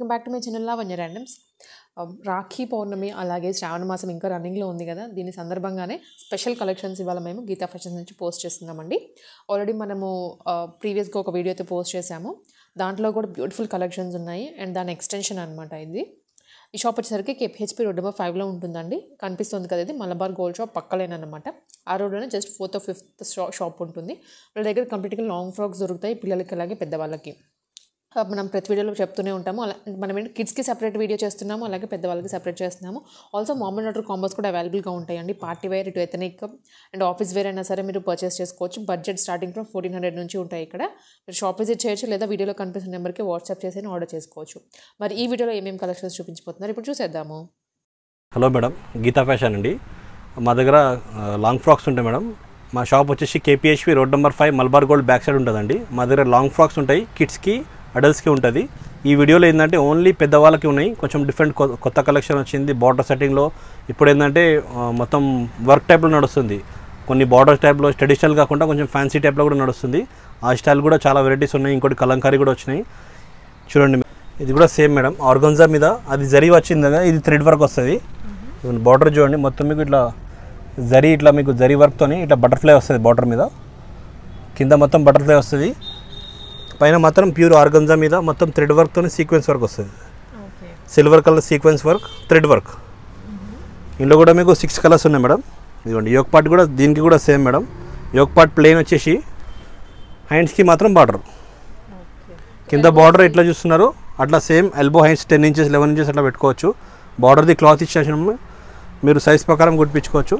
Back to my channel Lavanya randoms Rakhi Pournami అలాగే శ్రావణ మాసం ఇంకా రన్నింగ్లో ఉంది కదా దీని సందర్భంగానే స్పెషల్ కలెక్షన్స్ ఇవాళ మేము గీతా ఫ్యాషన్స్ నుంచి పోస్ట్ చేస్తున్నామండి ఆల్రెడీ మనము ప్రీవియస్గా ఒక వీడియో అయితే పోస్ట్ చేసాము దాంట్లో కూడా బ్యూటిఫుల్ కలెక్షన్స్ ఉన్నాయి అండ్ దాని ఎక్స్టెన్షన్ అనమాట ఇది ఈ షాప్ వచ్చేసరికి కేపీహెచ్పి రోడ్ నెంబర్ ఫైవ్లో ఉంటుందండి కనిపిస్తుంది కదా ఇది మలబార్ గోల్డ్ షాప్ పక్కలేనమాట ఆ రోడ్లోనే జస్ట్ ఫోర్త్ ఫిఫ్త్ షాప్ ఉంటుంది వాళ్ళ దగ్గర కంప్లీట్గా లాంగ్ ఫ్రాక్స్ దొరుకుతాయి పిల్లలకి అలాగే పెద్దవాళ్ళకి ఆ, మనం ప్రతి వీడియోలో చెప్తూనే ఉంటాము అలా మనం ఏంటి కిడ్స్కి సెపరేట్ వీడియో చేస్తున్నాము అలాగే పెద్దవాళ్ళకి సెపరేట్ చేస్తున్నాము ఆల్సో మామూలు డాటర్ కాంబోస్ కూడా అవైలబుల్గా ఉంటాయండి పార్టీ వేర్ ఇటు ఎథనిక్ అండ్ ఆఫీస్ వేర్ అయినా సరే మీరు పర్చేస్ చేసుకోవచ్చు budget starting from fourteen hundred నుంచి ఉంటాయి ఇక్కడ మీరు షాప్ విజిట్ చేయొచ్చు లేదా వీడియోలో కనిపిస్తున్న నెంబర్కి వాట్సాప్ చేసి ఆర్డర్ చేసుకోవచ్చు మరి ఈ వీడియోలో ఏమేమి కలెక్షన్స్ చూపించిపోతున్నారు ఇప్పుడు చూసేద్దాము హలో మేడం గీతా ఫ్యాషన్ అండి మా దగ్గర ఆ, లాంగ్ ఫ్రాక్స్ ఉంటాయి మేడం మా షాప్ వచ్చేసి KPHB road number five Malabar gold back side ఉంటుందండి మా దగ్గర లాంగ్ ఫ్రాక్స్ ఉంటాయి కిడ్స్కి అడల్ట్స్కి ఉంటుంది ఈ వీడియోలో ఏంటంటే ఓన్లీ పెద్దవాళ్ళకి ఉన్నాయి కొంచెం డిఫరెంట్ కొ- కొత్త కలెక్షన్ వచ్చింది బార్డర్ సెట్టింగ్లో ఇప్పుడు ఏంటంటే ఆ, మొత్తం వర్క్ టైప్లో నడుస్తుంది కొన్ని బార్డర్ టైప్లో ట్రెడిషనల్ కాకుండా కొంచెం ఫ్యాన్సీ టైప్లో కూడా నడుస్తుంది ఆ స్టైల్ కూడా చాలా వెరైటీస్ ఉన్నాయి ఇంకోటి కలంకారీ కూడా వచ్చినాయి చూడండి ఇది కూడా సేమ్ మేడం ఆర్గన్జా మీద అది జరీ వచ్చింది కదా ఇది థ్రెడ్ వర్క్ వస్తుంది బార్డర్ చూడండి మొత్తం మీకు ఇట్లా జరీ ఇట్లా మీకు జరీ వర్క్తోని ఇట్లా బటర్ఫ్లై వస్తుంది బార్డర్ మీద కింద మొత్తం బటర్ఫ్లై వస్తుంది పైన మాత్రం ప్యూర్ ఆర్గన్జా మీద మొత్తం థ్రెడ్ వర్క్తోని సీక్వెన్స్ వర్క్ వస్తుంది okay silver colour sequence work thread work ఇందులో కూడా మీకు సిక్స్ కలర్స్ ఉన్నాయి మేడం ఇదిగోండి యోగ్ పార్ట్ కూడా దీనికి కూడా same madam yoke part plain వచ్చేసి హ్యాండ్స్కి మాత్రం బార్డర్ ఓకే కింద బార్డర్ ఎట్లా చూస్తున్నారు అట్లా same elbow heights ten inches eleven inches అట్లా పెట్టుకోవచ్చు బార్డర్ది క్లాత్ ఇచ్చేసిన మీరు సైజ్ ప్రకారం కుట్టించుకోవచ్చు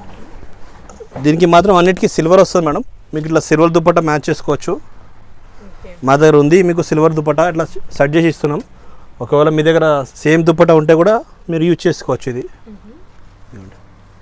దీనికి మాత్రం అన్నిటికీ సిల్వర్ వస్తుంది మేడం మీకు ఇట్లా సిల్వర్ దుపట్టా మ్యాచ్ చేసుకోవచ్చు ఓకే మా దగ్గర ఉంది మీకు సిల్వర్ దుపట్టా ఇట్లా సెట్ చేసి ఇస్తున్నాం ఒకవేళ మీ దగ్గర సేమ్ దుపట్టా ఉంటే కూడా మీరు యూజ్ చేసుకోవచ్చు ఇది ఇదిగోండి.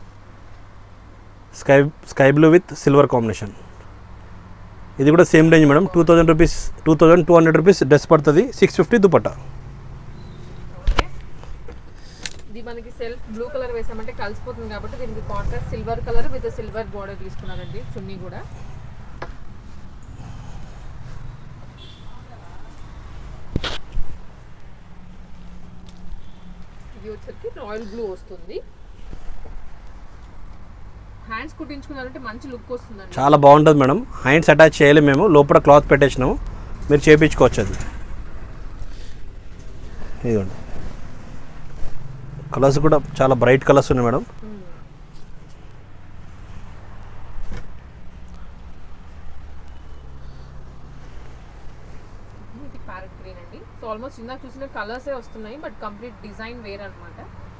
Sky sky blue with silver combination ఇది కూడా same range madam two thousand rupees two thousand two hundred rupees dress పడుతుంది సిక్స్ ఫిఫ్టీ దుపట్టా ఓకే ఇది మనకి సెల్ఫ్ బ్లూ కలర్ వేసామంటే కలిసిపోతుంది కాబట్టి దీనికి contrast silver colour with silver border తీసుకున్నారండి చున్నీ కూడా ఇది వచ్చరికి రాయల్ బ్లూ వస్తుంది హ్యాండ్స్ కుట్టించుకున్నారంటే మంచి లుక్ వస్తుందండి చాలా బాగుంటుంది మేడం హ్యాండ్స్ అటాచ్ చేయలేము మేము లోపల క్లాత్ పెట్టేసినాము మీరు చేయించుకోవచ్చు అది ఇదిగోండి కలర్స్ కూడా చాలా బ్రైట్ కలర్స్ ఉన్నాయి మేడం ఇది ప్యారెట్ గ్రీన్ అండి సో ఆల్మోస్ట్ ఇందాక చూసిన కలర్సే వస్తున్నాయి బట్ కంప్లీట్ డిజైన్ వేర్ అనమాట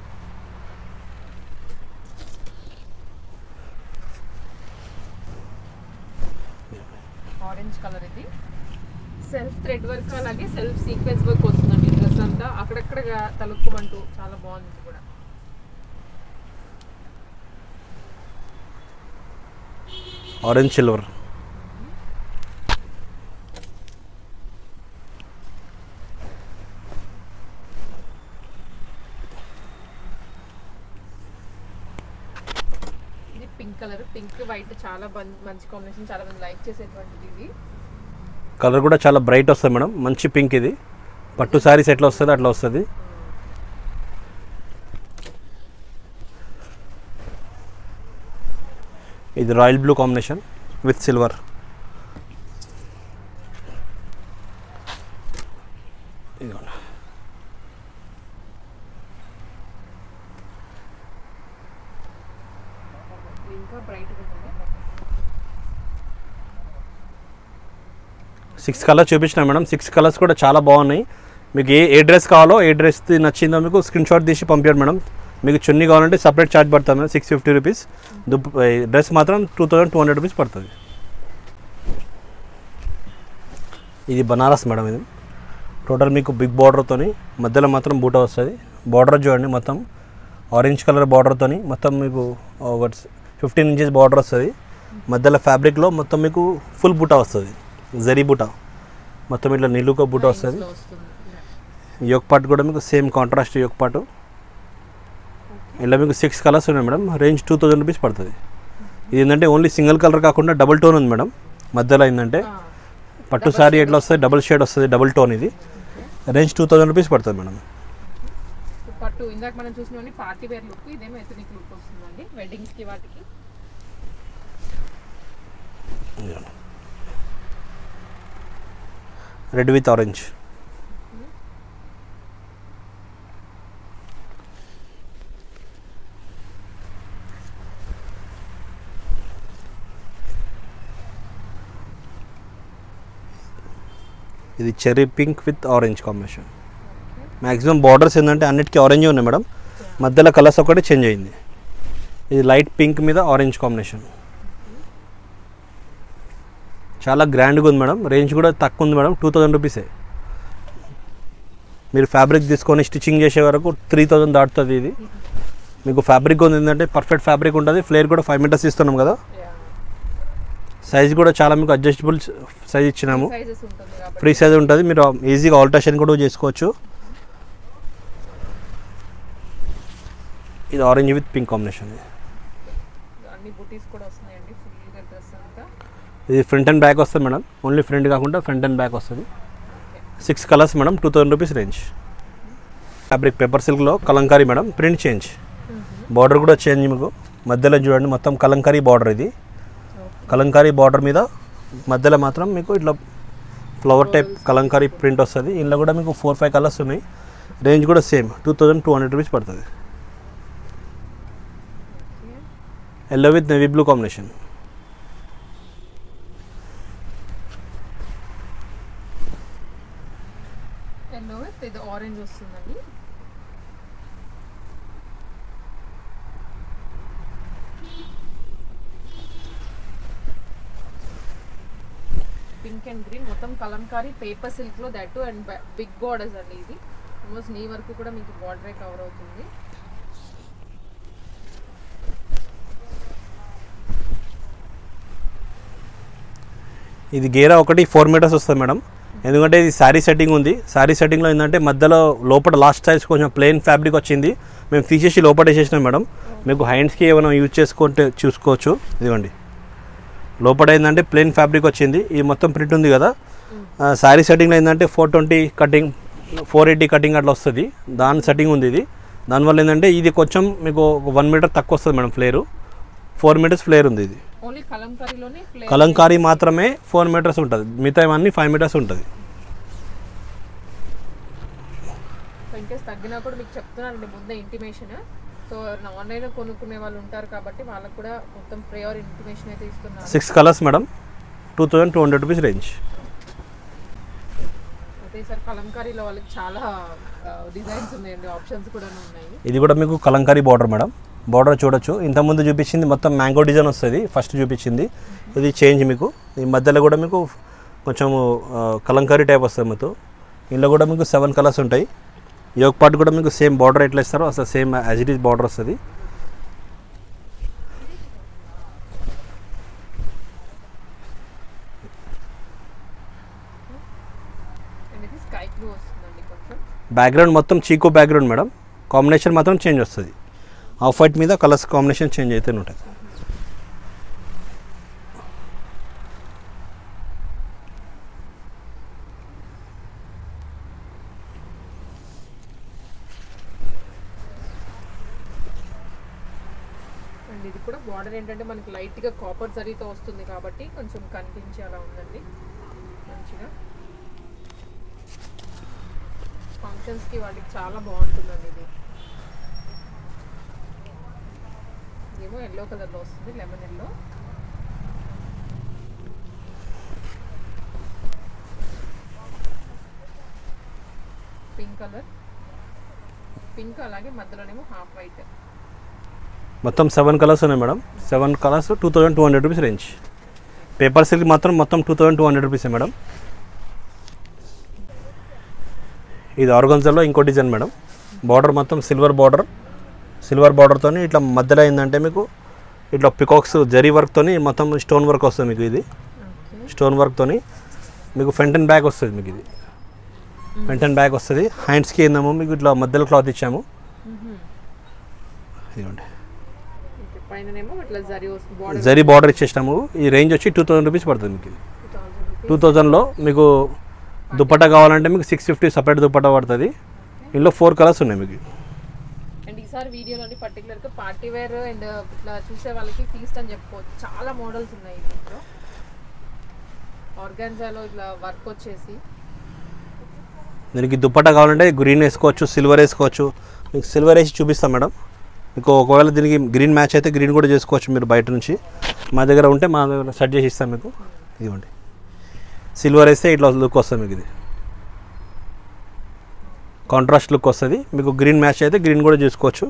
ఆరెంజ్ కలర్ ఇది సెల్ఫ్ థ్రెడ్ వర్క్ అలాగే సెల్ఫ్ సీక్వెన్స్ వర్క్ వస్తుందండి డ్రెస్ అంతా అక్కడక్కడ తలుపుమంటూ చాలా బాగుంది ఇది కూడా ఆరెంజ్ సిల్వర్ ఇది పింక్ కలర్ పింక్ వైట్ చాలా బన్- మంచి కాంబినేషన్ చాలా మంది లైక్ చేసేటువంటిది ఇది కలర్ కూడా చాలా బ్రైట్ వస్తుంది మేడం మంచి పింక్ ఇది పట్టు శారీస్ ఎట్లా వస్తుంది అట్లా వస్తుంది ఇది royal blue combination with silver ఇదిగోండి ఇది ఇంకా బ్రైట్ ఉంటుంది సిక్స్ కలర్స్ చూపించిన మేడం సిక్స్ కలర్స్ కూడా చాలా బాగున్నాయి మీకు ఏ ఏ డ్రెస్ కావాలో ఏ డ్రెస్ నచ్చిందో మీకు స్క్రీన్ షాట్ తీసి పంపించండి మేడం మీకు చున్నీ కావాలంటే సపరేట్ ఛార్జ్ పడుతుంది మేడం సిక్స్ ఫిఫ్టీ రూపీస్ దుప్ డ్రెస్ మాత్రం two thousand two hundred rupees పడుతుంది ఇది బనారస్ మేడం ఇది టోటల్ మీకు బిగ్ బార్డర్తోని మధ్యలో మాత్రం బూట వస్తుంది బార్డర్ చూడండి మొత్తం ఆరెంజ్ కలర్ బార్డర్తోని మొత్తం మీకు ఒక ఫిఫ్టీన్ ఇంచెస్ బార్డర్ వస్తుంది మధ్యలో ఫ్యాబ్రిక్లో మొత్తం మీకు ఫుల్ బూట వస్తుంది జరీ బూట మొత్తం ఇట్లా నిలుక బూట వస్తుంది లో వస్తుంది యోగ్ పార్ట్ కూడా మీకు సేమ్ కాంట్రాస్ట్ యోగ్ పార్ట్ ఇలా మీకు సిక్స్ కలర్స్ ఉన్నాయి madam range two thousand rupees పడుతుంది ఇది ఏంటంటే ఓన్లీ సింగిల్ కలర్ కాకుండా డబుల్ టోన్ ఉంది మేడం మధ్యలో ఏంటంటే పట్టు శారీ ఎట్లా వస్తుంది డబుల్ షేడ్ వస్తుంది డబుల్ టోన్ ఇది రేంజ్ టూ థౌజండ్ రూపీస్ పడుతుంది మేడం పట్టు ఇందాక మనం చూసినవన్నీ పార్టీ వేర్ లుక్ ఇదేమో ఎథనిక్ లుక్ వస్తుందండి వెడ్డింగ్స్కి వాటికి రెడ్ విత్ ఆరెంజ్ ఇది cherry pink with orange combination maximum borders ఏంటంటే అన్నిటికీ ఆరెంజ్ ఉన్నాయి మేడం మధ్యలో కలర్స్ ఒకటి చేంజ్ అయింది ఇది లైట్ పింక్ మీద ఆరెంజ్ కాంబినేషన్ చాలా గ్రాండ్గా ఉంది మేడం రేంజ్ కూడా తక్కువ ఉంది మేడం టూ థౌజండ్ రూపీసే మీరు ఫ్యాబ్రిక్ తీసుకొని స్టిచ్చింగ్ చేసే వరకు త్రీ థౌజండ్ దాటుతుంది ఇది మీకు ఫ్యాబ్రిక్ ఉంది ఏంటంటే పర్ఫెక్ట్ ఫ్యాబ్రిక్ ఉంటుంది ఫ్లేర్ కూడా ఫైవ్ మీటర్స్ ఇస్తున్నాం కదా సైజ్ కూడా చాలా మీకు అడ్జస్టబుల్ సైజ్ ఇచ్చినాము సైజెస్ ఉంటుంది కాబట్టి ఫ్రీ సైజ్ ఉంటుంది మీరు ఈజీగా ఆల్టరేషన్ కూడా చేసుకోవచ్చు ఇది ఆరెంజ్ విత్ పింక్ కాంబినేషన్ అన్ని బుటీస్ కూడా వస్తున్నాయండి ఫుల్గా డ్రెస్ అంతా ఇది ఫ్రంట్ అండ్ బ్యాక్ వస్తుంది మేడం ఓన్లీ ఫ్రంట్ కాకుండా ఫ్రంట్ అండ్ బ్యాక్ వస్తుంది six colours madam two thousand rupees range fabric paper సిల్క్లో Kalamkari madam print change border కూడా చేంజ్ మీకు మధ్యలో చూడండి మొత్తం కలంకారీ బార్డర్ ఇది కలంకారీ బార్డర్ మీద మధ్యలో మాత్రం మీకు ఇట్లా ఫ్లవర్ టైప్ కలంకారీ ప్రింట్ వస్తుంది ఇందులో కూడా మీకు ఫోర్ ఫైవ్ కలర్స్ ఉన్నాయి రేంజ్ కూడా same two thousand two hundred rupees పడుతుంది yellow with navy blue combination yellow with ఇది ఆరెంజ్ వస్తుందండి పింక్ అండ్ గ్రీన్ మొత్తం కలంకారీ పేపర్ సిల్క్ లో దట్ అండ్ బిగ్ బార్డర్స్ అండి ఇది ఆల్మోస్ట్ నీ వరకు కూడా మీకు బార్డరే కవర్ అవుతుంది ఇది గేరా ఒకటి ఫోర్ మీటర్స్ వస్తుంది మేడం ఎందుకంటే ఇది శారీ సెట్టింగ్ ఉంది శారీ సెట్టింగ్లో ఏంటంటే మధ్యలో లోపల లాస్ట్ సైజ్ కొంచెం ప్లెయిన్ ఫ్యాబ్రిక్ వచ్చింది మేము తీసేసి లోపల వేసేసినాం మేడం మీకు హ్యాండ్స్కి ఏమైనా యూజ్ చేసుకుంటే చూసుకోవచ్చు ఇదిగోండి లోపల ఏంటంటే ప్లెయిన్ ఫ్యాబ్రిక్ వచ్చింది ఇది మొత్తం ప్రింట్ ఉంది కదా శారీ సెట్టింగ్లో ఏంటంటే four twenty cutting four eighty cutting అట్లా వస్తుంది దాని సెట్టింగ్ ఉంది ఇది దానివల్ల ఏంటంటే ఇది కొంచెం మీకు వన్ మీటర్ తక్కువ వస్తుంది madam flare four metres flare ఉంది ఇది ఓన్లీ కలంకారీలోనే ఫ్లేర్ కలంకారీ మాత్రమే ఫోర్ మీటర్స్ ఉంటుంది మిగతా అన్నీ ఫైవ్ మీటర్స్ ఉంటుంది ఇన్ కేస్ తగ్గినా కూడా మీకు చెప్తున్నానండి ముందే ఇంటిమేషన్ సో ఆన్లైన్లో కొనుక్కునే వాళ్ళు ఉంటారు కాబట్టి వాళ్ళకు కూడా మొత్తం ప్రేయర్ ఇంటిమేషన్ అయితే ఇస్తున్నారు six colours madam two thousand two hundred rupees range అయితే ఈసారి కలంకారీలో వాళ్ళకి చాలా డిజైన్స్ ఉన్నాయండి ఆప్షన్స్ కూడా ఉన్నాయి ఇది కూడా మీకు కలంకారీ బార్డర్ మేడం బార్డర్ చూడొచ్చు ఇంతకుముందు చూపించింది మొత్తం మ్యాంగో డిజైన్ వస్తుంది ఫస్ట్ చూపించింది ఇది చేంజ్ మీకు ఈ మధ్యలో కూడా మీకు కొంచెం కలంకారీ టైప్ వస్తుంది మీకు ఇందులో కూడా మీకు సెవెన్ కలర్స్ ఉంటాయి ఈ ఒక పార్ట్ కూడా మీకు సేమ్ బార్డర్ ఎట్లా ఇస్తారో అసలు same as it is border వస్తుంది అండ్ ఇది స్కై బ్లూ వస్తుందండి కొంచెం బ్యాక్గ్రౌండ్ మొత్తం చీకో బ్యాక్గ్రౌండ్ మేడం కాంబినేషన్ మాత్రం చేంజ్ వస్తుంది ఆఫ్ వైట్ మీద కలర్స్ కాంబినేషన్ చేంజ్ అయితే ఉంటుంది అండ్ ఇది కూడా బార్డర్ ఏంటంటే మనకి లైట్గా కాపర్ జరీతో వస్తుంది కాబట్టి కొంచెం కనిపించేలా ఉందండి మంచిగా ఫంక్షన్స్కి వాటికి చాలా బాగుంటుందండి ఇది ఇదేమో ఎల్లో కలర్లో వస్తుంది lemon yellow pink colour pink అలాగే మధ్యలోనేమో హాఫ్ వైట్ మొత్తం సెవెన్ కలర్స్ ఉన్నాయి madam seven colours two thousand two hundred rupees range paper silk మాత్రం మొత్తం టూ థౌజండ్ టూ హండ్రెడ్ రూపీసే మేడం ఇది ఆర్గన్జాలో ఇంకో డిజైన్ మేడం బార్డర్ మొత్తం సిల్వర్ బార్డర్ సిల్వర్ బార్డర్తో ఇట్లా మధ్యలో ఏంటంటే మీకు ఇట్లా పికాక్స్ జరీ వర్క్తోని మొత్తం స్టోన్ వర్క్ వస్తుంది మీకు ఇది ఓకే స్టోన్ వర్క్తోని మీకు ఫ్రంట్ అండ్ బ్యాక్ వస్తుంది మీకు ఇది ఫ్రంట్ అండ్ బ్యాక్ వస్తుంది హ్యాండ్స్కి ఏందేమో మీకు ఇట్లా మధ్యలో క్లాత్ ఇచ్చాము ఇదిగోండి ఓకే పైననేమో ఇట్లా జరీ వస్తుంది బార్డర్ జరీ బార్డర్ ఇచ్చేసినాము ఈ రేంజ్ వచ్చి టూ థౌజండ్ రూపీస్ పడుతుంది మీకు టూ థౌజండ్ రూపీస్ టూ థౌజండ్లో మీకు దుపట్టా కావాలంటే మీకు సిక్స్ ఫిఫ్టీ సపరేట్ దుపట్టా పడుతుంది ఇందులో ఫోర్ కలర్స్ ఉన్నాయి మీకు అండ్ ఈసారి వీడియోలోని పర్టికులర్గా పార్టీ వేర్ అండ్ ఇట్లా చూసే వాళ్ళకి ఫీస్ట్ అని చెప్పుకోవచ్చు చాలా మోడల్స్ ఉన్నాయి దీంట్లో ఆర్గాన్జాలో ఇట్లా వర్క్ వచ్చేసి దీనికి దుపట్టా కావాలంటే గ్రీన్ వేసుకోవచ్చు సిల్వర్ వేసుకోవచ్చు మీకు సిల్వర్ వేసి చూపిస్తాం మేడం మీకు ఒకవేళ దీనికి గ్రీన్ మ్యాచ్ అయితే గ్రీన్ కూడా చేసుకోవచ్చు మీరు బయట నుంచి మా దగ్గర ఉంటే మా దగ్గర సెట్ చేసి ఇస్తాం మీకు ఇదిగోండి సిల్వర్ వేస్తే ఇట్లా లుక్ వస్తుంది మీకు ఇది కాంట్రాస్ట్ లుక్ వస్తుంది మీకు గ్రీన్ మ్యాచ్ అయితే గ్రీన్ కూడా చేసుకోవచ్చు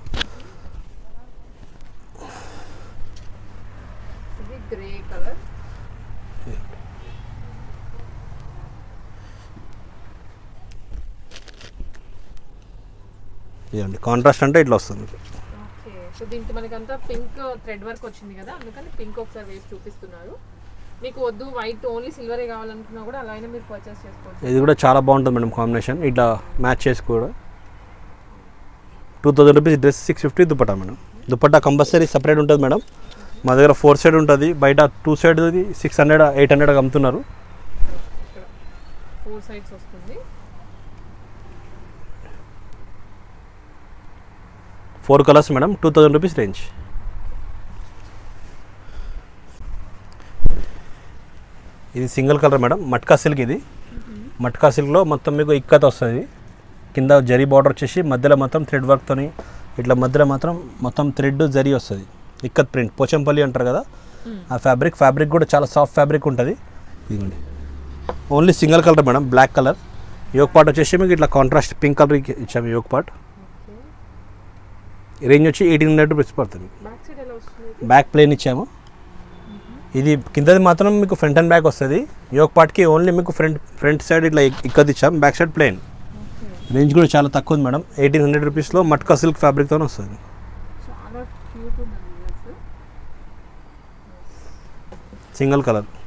ఇది గ్రే కలర్ ఇదండి కాంట్రాస్ట్ అంటే ఇట్లా వస్తుంది మీకు ఓకే సో దీనికి మనకంతా పింక్ థ్రెడ్ వర్క్ వచ్చింది కదా అందుకని పింక్ ఒకసారి వేసి చూపిస్తున్నారు మీకు వద్దు వైట్ ఓన్లీ సిల్వరే కావాలనుకున్నా కూడా అలా అయినా మీరు పర్చేస్ చేసుకోవచ్చు ఇది కూడా చాలా బాగుంటుంది మేడం కాంబినేషన్ ఇట్లా మ్యాచ్ చేసి కూడా two thousand rupees dress six fifty dupatta madam dupatta compulsory separate ఉంటుంది మేడం మా దగ్గర ఫోర్ సైడ్ ఉంటుంది బయట two side six hundred eight hundred అమ్ముతున్నారు ఇక్కడ ఫోర్ సైడ్స్ వస్తుంది four colours madam two thousand rupees range ఇది single colour madam matka silk ఇది మట్కా సిల్క్లో మొత్తం మీకు ఇక్కత్ వస్తుంది కింద జరీ బార్డర్ వచ్చేసి మధ్యలో మొత్తం థ్రెడ్ వర్క్తోని ఇట్లా మధ్యలో మాత్రం మొత్తం థ్రెడ్ జరీ వస్తుంది ఇక్కత్ ప్రింట్ పోచంపల్లి అంటారు కదా ఆ ఫ్యాబ్రిక్ ఫ్యాబ్రిక్ కూడా చాలా సాఫ్ట్ ఫ్యాబ్రిక్ ఉంటుంది ఇదిగోండి only single colour madam black colour yoke part వచ్చేసి మీకు ఇట్లా కాంట్రాస్ట్ పింక్ కలర్ ఇచ్చాము యోగ్ పార్ట్ రేంజ్ వచ్చి ఎయిటీన్ హండ్రెడ్ రూపీస్ పడుతుంది బ్యాక్ సైడ్ ఎలా వస్తుంది బ్యాక్ ప్లేన్ ఇచ్చాము ఇది కిందది మాత్రం మీకు ఫ్రంట్ అండ్ బ్యాక్ వస్తుంది యోగ్ పార్ట్కి ఓన్లీ మీకు ఫ్రంట్ ఫ్రంట్ సైడ్ ఇట్లా ఇక్కది ఇచ్చాం బ్యాక్ సైడ్ ప్లేన్ రేంజ్ కూడా చాలా తక్కువ ఉంది మేడం ఎయిటీన్ హండ్రెడ్ రూపీస్లో మట్కా సిల్క్ ఫ్యాబ్రిక్తో వస్తుంది చాలా క్యూట్ ఉంది డ్రెస్ సింగిల్ కలర్